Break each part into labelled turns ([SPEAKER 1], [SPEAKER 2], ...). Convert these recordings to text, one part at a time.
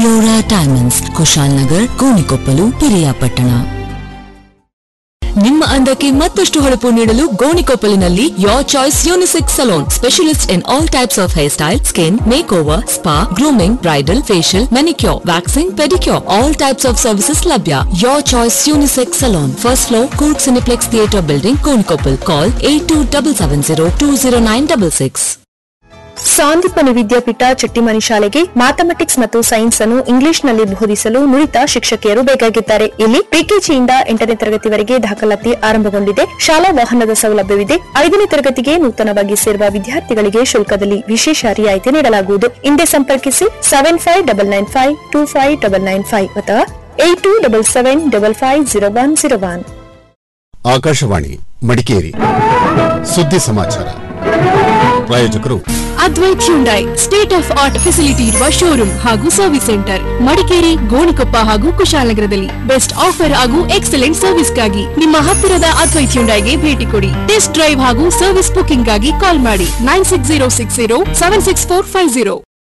[SPEAKER 1] Leora diamonds Kushal Nagar Konikoppalu Piriyapatna ನಿಮ್ಮ ಅಂದಕ್ಕೆ ಮತ್ತಷ್ಟು ಹೊಳಪು ನೀಡಲು ಗೋಣಿಕೊಪ್ಪಲಿನಲ್ಲಿ your choice unisex salon specialist in all types of hair style skin make over spa grooming bridal facial manicure waxing pedicure all types of services ಲಭ್ಯ your choice unisex salon first floor ಕೂಡ್ cineplex theatre building Gonikoppal call eight two double seven zero two zero nine double six
[SPEAKER 2] Sandeepani Vidyapeetha Chattimani ಶಾಲೆಗೆ mathematics ಮತ್ತು science ಅನ್ನು ಇಂಗ್ಲಿಷ್ನಲ್ಲಿ ಬೋಧಿಸಲು ನುರಿತ ಶಿಕ್ಷಕಿಯರು ಬೇಕಾಗಿದ್ದಾರೆ ಇಲ್ಲಿ ಪ್ರಿಕೆಜಿಯಿಂದ ಎಂಟನೇ ತರಗತಿವರೆಗೆ ದಾಖಲಾತಿ ಆರಂಭಗೊಂಡಿದೆ ಶಾಲಾ ವಾಹನದ ಸೌಲಭ್ಯವಿದೆ ಐದನೇ ತರಗತಿಗೆ ನೂತನವಾಗಿ ಸೇರುವ ವಿದ್ಯಾರ್ಥಿಗಳಿಗೆ ಶುಲ್ಕದಲ್ಲಿ ವಿಶೇಷ ರಿಯಾಯಿತಿ ನೀಡಲಾಗುವುದು ಹಿಂದೆ ಸಂಪರ್ಕಿಸಿ seven five double nine five two five double nine five ಅಥವಾ eight two double seven double five zero one zero one
[SPEAKER 3] Akashvani Madikeri ಸುದ್ದಿ ಸಮಾಚಾರ ಪ್ರಾಯೋಜಕರು
[SPEAKER 4] Advaith Hyundai state of art facility ಇರುವ ಶೋರೂಮ್ ಹಾಗೂ ಸರ್ವಿಸ್ ಸೆಂಟರ್ ಮಡಿಕೇರಿ ಗೋಣಿಕೊಪ್ಪ ಹಾಗೂ ಕುಶಾಲನಗರದಲ್ಲಿ ಬೆಸ್ಟ್ ಆಫರ್ ಹಾಗೂ ಎಕ್ಸಲೆಂಟ್ ಸರ್ವಿಸ್ಗಾಗಿ ನಿಮ್ಮ ಹತ್ತಿರದ ಅದ್ವೈತ್ ಹ್ಯುಂಡೈಗೆ ಭೇಟಿ ಕೊಡಿ ಟೆಸ್ಟ್ ಡ್ರೈವ್ ಹಾಗೂ ಸರ್ವಿಸ್ ಬುಕಿಂಗ್ ಗಾಗಿ ಕಾಲ್ ಮಾಡಿ nine six zero six zero seven six four five zero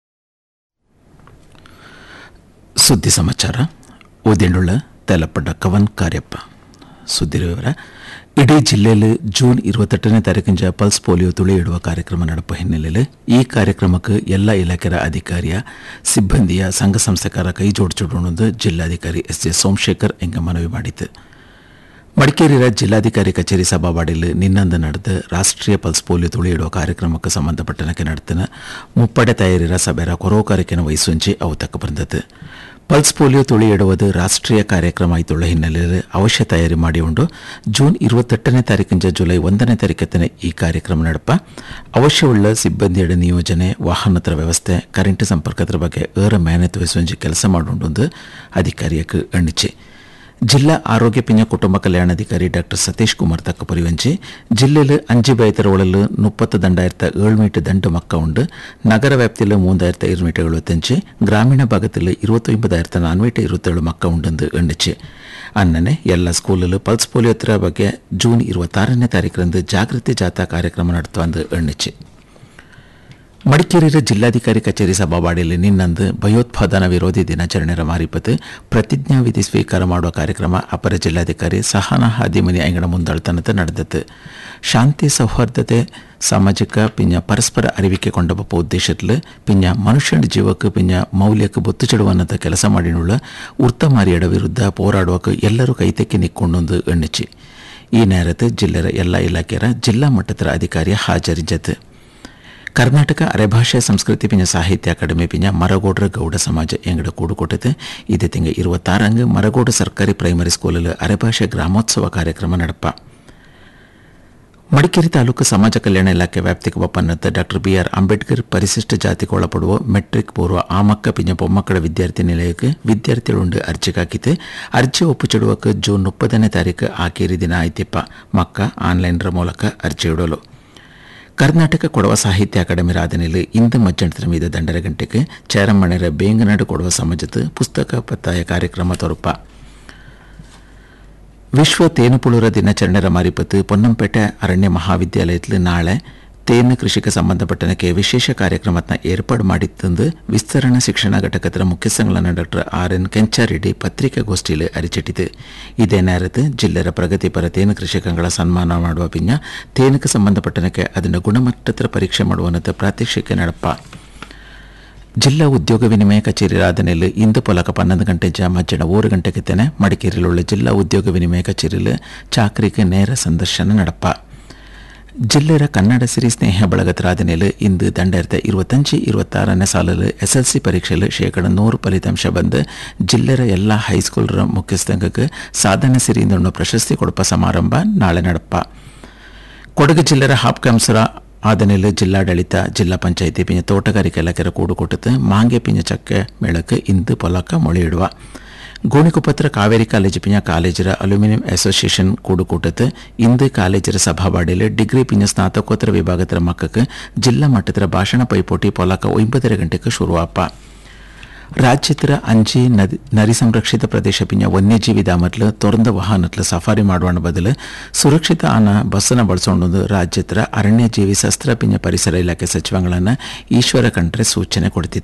[SPEAKER 5] ಸುದ್ದಿ ಸಮಾಚಾರ ಓದಿಂಡುಳ್ಳ ತೆಲಪಡ್ಡ ಕವನ್ ಕಾರ್ಯಪ್ಪ ಸುದ್ದಿ ವಿವರ ಇಡೀ ಜಿಲ್ಲೆಯಲ್ಲಿ ಜೂನ್ ഇരുപത്തെട്ടിന് ತಾರೀಕಿಂಜ ಪಲ್ಸ್ ಪೋಲಿಯೋ ತುಳಿ ಇಡುವ ಕಾರ್ಯಕ್ರಮ ನಡಪ ಹಿನ್ನೆಲೆಯಲ್ಲಿ ಈ ಕಾರ್ಯಕ್ರಮಕ್ಕೆ ಎಲ್ಲ ಇಲಾಖೆಯ ಅಧಿಕಾರಿಯ ಸಿಬ್ಬಂದಿಯ ಸಂಘ ಸಂಸ್ಥೆಕಾರ ಕೈ ಜೋಡಿಸಿಡುವುದು ಜಿಲ್ಲಾಧಿಕಾರಿ ಎಸ್ ಜೆ ಸೋಮಶೇಖರ್ ಎಂಗ ಮನವಿ ಮಾಡಿತು ಮಡಿಕೇರಿಯ ಜಿಲ್ಲಾಧಿಕಾರಿ ಕಚೇರಿ ಸಭಾವಾಡಿಯಲ್ಲಿ ನಿನ್ನಂದು ನಡೆದ ರಾಷ್ಟ್ರೀಯ ಪಲ್ಸ್ ಪೋಲಿಯೋ ತುಳಿ ಇಡುವ ಕಾರ್ಯಕ್ರಮಕ್ಕೆ ಸಂಬಂಧಪಟ್ಟನಕ್ಕೆ ನಡೆತಿನ ಮುಪ್ಪಡೆ ತಯಾರಿರ ಸಭೆಯ ಕೊರೋಕಾರಿಕೆನ ವಹಿಸುಂಚಿ ಅವು ತಕ್ಕ ಬಂದದ್ದು ಪಲ್ಸ್ ಪೋಲಿಯೋ ತುಳಿ ಇಡುವುದು ರಾಷ್ಟ್ರೀಯ ಕಾರ್ಯಕ್ರಮ ಆಯ್ತುಳ್ಳ ಹಿನ್ನೆಲೆಯಲ್ಲಿ ಅವಶ್ಯ ತಯಾರಿ ಮಾಡಿ ಉಂಡು ಜೂನ್ ഇരുപത്തെട്ടನೇ ತಾರೀಕಿಂದ ಜುಲೈ ಒಂದನೇ ತಾರೀಕತ್ತಿನ ಈ ಕಾರ್ಯಕ್ರಮ ನಡಪ ಅವಶ್ಯವುಳ್ಳ ಸಿಬ್ಬಂದಿಯಡ ನಿಯೋಜನೆ ವಾಹನದ ವ್ಯವಸ್ಥೆ ಕರೆಂಟ್ ಸಂಪರ್ಕದ ಬಗ್ಗೆ ಏರ ಮೇಹನತ್ ವಹಿಸುವಂಜಿ ಕೆಲಸ ಮಾಡುಂಡು ಅಧಿಕಾರಿಯಕ್ಕೆ ಎಣ್ಣಿಚೆ ಜಿಲ್ಲಾ ಆರೋಗ್ಯ ಪಿಂಜ ಕುಟುಂಬ ಕಲ್ಯಾಣಾಧಿಕಾರಿ ಡಾಕ್ಟರ್ ಸತೀಶ್ ಕುಮಾರ್ ತಕ್ಕ ಪರಿವಂಚಿ ಜಿಲ್ಲೆಯಲ್ಲಿ അഞ്ച് ബൈത്തര ഉള്ളിൽ മുപ്പത്ത് രണ്ടായിരത്തി ഏഴ് മീറ്റർ രണ്ട് മക്ക ഉണ്ട് നഗരവ്യാപ്തിയിൽ മൂന്നായിരത്തി ഇരുന്നൂറ്റി എഴുപത്തഞ്ച് ഗ്രാമീಣ ಭಾಗದಲ್ಲಿ ഇരുപത്തൊമ്പതായിരത്തി നാനൂറ്റി ഇരുപത്തേഴ് മക്ക ഉണ്ടെന്ന് എണ്ണിച്ച് ಅನ್ನನೆ ಎಲ್ಲ ಸ್ಕೂಲಲ್ಲೂ ಪಲ್ಸ್ ಪೋಲಿಯೋ ಹತ್ರ ಬಗ್ಗೆ ಜೂನ್ ഇരുപത്താറನೇ ತಾರೀಕರಂದು ಜಾಗೃತಿ ಜಾಥಾ ಕಾರ್ಯಕ್ರಮ ನಡೆത്തുವಂದು ಎಣ್ಣಿச்சு ಮಡಿಕೇರಿಯ ಜಿಲ್ಲಾಧಿಕಾರಿ ಕಚೇರಿ ಸಭಾವಾಡಿಯಲ್ಲಿ ನಿನ್ನಂದು ಭಯೋತ್ಪಾದನ ವಿರೋಧಿ ದಿನಾಚರಣೆಯ ಮಾರಿಪತ್ತು ಪ್ರತಿಜ್ಞಾವಿಧಿ ಸ್ವೀಕಾರ ಮಾಡುವ ಕಾರ್ಯಕ್ರಮ ಅಪರ ಜಿಲ್ಲಾಧಿಕಾರಿ ಸಹನಾ ಹಾದಿಮನಿ ಅಂಗಡ ಮುಂದಾಳ್ತನದ ನಡೆದದ್ದು ಶಾಂತಿ ಸೌಹಾರ್ದತೆ ಸಾಮಾಜಿಕ ಪಿಂಜ ಪರಸ್ಪರ ಅರಿವಿಕೆ ಕೊಂಡಬಪ್ಪ ಉದ್ದೇಶದಲ್ಲಿ ಪಿಂಜ ಮನುಷ್ಯನ ಜೀವಕ್ಕೆ ಪಿಂಜ ಮೌಲ್ಯಕ್ಕೆ ಬೊತ್ತು ಚೆಡುವನ್ನದ ಕೆಲಸ ಮಾಡಿನುಳ್ಳ ಉರ್ತಮಾರಿಯಡ ವಿರುದ್ಧ ಹೋರಾಡುವಕ್ಕೆ ಎಲ್ಲರೂ ಕೈತೆಕ್ಕೆ ನಿಕ್ಕೊಂಡೊಂದು ಎಣ್ಣಿಚಿ ಈ ನೇರത്ത് ಜಿಲ್ಲೆಯ ಎಲ್ಲ ಇಲಾಖೆಯ ಜಿಲ್ಲಾ ಮಟ್ಟದ ಅಧಿಕಾರಿಯ ಹಾಜರಿದ್ದದ್ದು ಕರ್ನಾಟಕ ಅರೆಭಾಷೆ ಸಂಸ್ಕೃತಿ ಪಿಂಜ ಸಾಹಿತ್ಯ ಅಕಾಡೆಮಿ ಪಿಂಜ ಮರಗೋಡ್ರ ಗೌಡ ಸಮಾಜ ಎಂಗಡ ಕೂಡುಕೊಟ್ಟது ಇದೇ ತಿಂಗ ഇരുപത്താറಂಗ್ ಮರಗೋಡು ಸರ್ಕಾರಿ ಪ್ರೈಮರಿ ಸ್ಕೂಲಲ್ಲಿ ಅರೆಭಾಷೆ ಗ್ರಾಮೋತ್ಸವ ಕಾರ್ಯಕ್ರಮ ನಡಪ ಮಡಿಕೇರಿ ತಾಲೂಕು ಸಮಾಜ ಕಲ್ಯಾಣ ಇಲಾಖೆ ವ್ಯಾಪ್ತಿಗೆ ಒಪ್ಪನ್ನದ ಡಾಕ್ಟರ್ ಬಿಆರ್ ಅಂಬೇಡ್ಕರ್ ಪರಿಶಿಷ್ಟ ಜಾತಿಗೆ ಒಳಪಡುವ ಮೆಟ್ರಿಕ್ ಪೂರ್ವ ಆಮಕ್ಕ ಪಿಂಜ ಬೊಮ್ಮಕ್ಕಳ ವಿದ್ಯಾರ್ಥಿ ನಿಲಯಕ್ಕೆ ವಿದ್ಯಾರ್ಥಿകളുണ്ട് ಅರ್ಜಿಗಾಕಿತ್ತು ಅರ್ಜಿ ಒಪ್ಪುಚಿಡುವಕ್ಕೆ ಜೂನ್ ಮುಪ್ಪದನೇ ತಾರೀಕು ಆಕೇರಿ ದಿನ ಆಯ್ತಿಪ್ಪ ಮಕ್ಕ ಆನ್ಲೈನ್ರ ಮೂಲಕ ಅರ್ಜಿ ಇಡಲು ಕರ್ನಾಟಕ ಕೊಡವ ಸಾಹಿತ್ಯ ಅಕಾಡೆಮಿ ರಾಧನೆಯಲ್ಲಿ ಇಂದು ಮಧ್ಯಾಹ್ನದ ಮೀದ ದಂಡರ ಗಂಟೆಗೆ ಚೇರಮ್ಮಣರ ಬೇಂಗನಾಡು ಕೊಡವ ಸಮಾಜದ ಪುಸ್ತಕ ಪತ್ತಾಯ ಕಾರ್ಯಕ್ರಮ ತೊರಪ ವಿಶ್ವ ತೇನುಪುಳುರ ದಿನಾಚರಣೆಯ ಮಾರಿಪತ್ತು ಪೊನ್ನಂಪೇಟೆ ಅರಣ್ಯ ಮಹಾವಿದ್ಯಾಲಯದಲ್ಲಿ ನಾಳೆ ತೇನು ಕೃಷಿಗೆ ಸಂಬಂಧಪಟ್ಟನಕ್ಕೆ ವಿಶೇಷ ಕಾರ್ಯಕ್ರಮನ ಏರ್ಪಾಡು ಮಾಡಿತ್ತಂದು ವಿಸ್ತರಣಾ ಶಿಕ್ಷಣ ಘಟಕದ ಮುಖ್ಯಸ್ಥಗಳಾன ಡಾಕ್ಟರ್ ಆರ್ ಎನ್ ಕೆಂಚಾರೆಡ್ಡಿ ಪತ್ರಿಕಾಗೋಷ್ಠಿಯಲ್ಲಿ ಅರಿಚಿಟ್ಟಿತು ಇದೇ ನೇರത്ത് ಜಿಲ್ಲೆಯ ಪ್ರಗತಿಪರ ತೇನು ಕೃಷಿಕಗಳ ಸನ್ಮಾನ ಮಾಡುವ ಪಿಂಜ ತೇನುಗೆ ಸಂಬಂಧಪಟ್ಟನಕ್ಕೆ ಅದನ್ನು ಗುಣಮಟ್ಟದ ಪರೀಕ್ಷೆ ಮಾಡುವನ್ನದ ಪ್ರಾತ್ಯಕ್ಷಿಕೆ ನಡಪ ಜಿಲ್ಲಾ ಉದ್ಯೋಗ ವಿನಿಮಯ ಕಚೇರಿ ರಾಧನೆಯಲ್ಲಿ ಇಂದು ಪೊಲಕ ಪನ್ನೊಂದು ಗಂಟೆ ಜ ಮಧ್ಯಾಹ್ನ ಮೂರು ಗಂಟೆಗೆ ತೆನೆ ಮಡಿಕೇರಿയിലുള്ള ಜಿಲ್ಲಾ ಉದ್ಯೋಗ ವಿನಿಮಯ ಕಚೇರಿಯಲ್ಲಿ ಚಾಕರಿಗೆ ನೇರ ಸಂದರ್ಶನ ನಡಪ ಜಿಲ್ಲೆಯ ಕನ್ನಡ ಸಿರಿ ಸ್ನೇಹ ಬಳಗದ ರಾಧನೆಯಲ್ಲಿ ಇಂದು ದಂಡಾಯಿರത്തി ഇരുപത്തഞ്ച് ഇരുപത്താറನೇ ಸಾಲಲ್ಲಿ ಎಸ್ ಎಲ್ ಸಿ ಪರೀಕ್ಷೆಯಲ್ಲಿ ಶೇಕಡ ನೂರು ಫಲಿತಾಂಶ ಬಂದು ಜಿಲ್ಲೆಯ ಎಲ್ಲ ಹೈಸ್ಕೂಲ್ರ ಮುಖ್ಯಸ್ಥಂಗಕ್ಕೆ ಸಾಧನೆ ಸಿರಿಯಿಂದ ಪ್ರಶಸ್ತಿ ಕೊಡುವ ಸಮಾರಂಭ ನಾಳೆ ನಡಪ ಕೊಡಗು ಜಿಲ್ಲೆಯ ಹಾಪ್ಕಾಂಸರ ಆದನೆಯಲ್ಲಿ ಜಿಲ್ಲಾಡಳಿತ ಜಿಲ್ಲಾ ಪಂಚಾಯಿತಿ ಪಿಂಜ ತೋಟಗಾರಿಕೆ ಇಲಾಖೆಯ ಕೂಡುಕೊಟ್ಟದ್ದು ಮಾಂಗೆ ಪಿಂಜ ಚಕ್ಕೆ ಮೇಳಕ್ಕೆ ಇಂದು ಪೊಲಕ ಮೊಳೆಯಿಡುವ ಗೋಣಿಕೊಪ್ಪತ್ರ ಕಾವೇರಿ ಕಾಲೇಜು ಪಿಂಜ ಕಾಲೇಜರ ಅಲ್ಯೂಮಿನಿಯಂ ಅಸೋಸಿಯೇಷನ್ ಕೂಡುಕೂಟത്ത് ಇಂದು ಕಾಲೇಜರ ಸಭಾವಾಡಿಯಲ್ಲಿ ಡಿಗ್ರಿ ಪಿಂಜ ಸ್ನಾತಕೋತ್ತರ ವಿಭಾಗದ ಮಕ್ಕಕ್ಕೆ ಜಿಲ್ಲಾ ಮಟ್ಟದ ಭಾಷಣ ಪೈಪೋಟಿ ಪೊಲಕ ಒಂಬತ್ತರ ಗಂಟೆಗೆ ಶುರುವಾಪ ರಾಜ್ಯದ ಅಂಜಿ ನದಿ ನರಿ ಸಂರಕ್ಷಿತ ಪ್ರದೇಶ ಪಿಂಜ ವನ್ಯಜೀವಿ ಧಾಮತ್ಲು ತೊರಂದ ವಾಹನತ್ಲು ಸಫಾರಿ ಮಾಡುವ ಬದಲು ಸುರಕ್ಷಿತ ಆನ ಬಸ್ಸನ್ನು ಬಳಸೋಣ ರಾಜ್ಯದ ಅರಣ್ಯ ಜೀವಿ ಶಸ್ತ್ರ ಪಿಂಜ ಪರಿಸರ ಇಲಾಖೆ ಸಚಿವಗಳನ್ನ ಈಶ್ವರ ಖಂಡ್ರೆ ಸೂಚನೆ ಕೊಡ್ತಿತ್ತು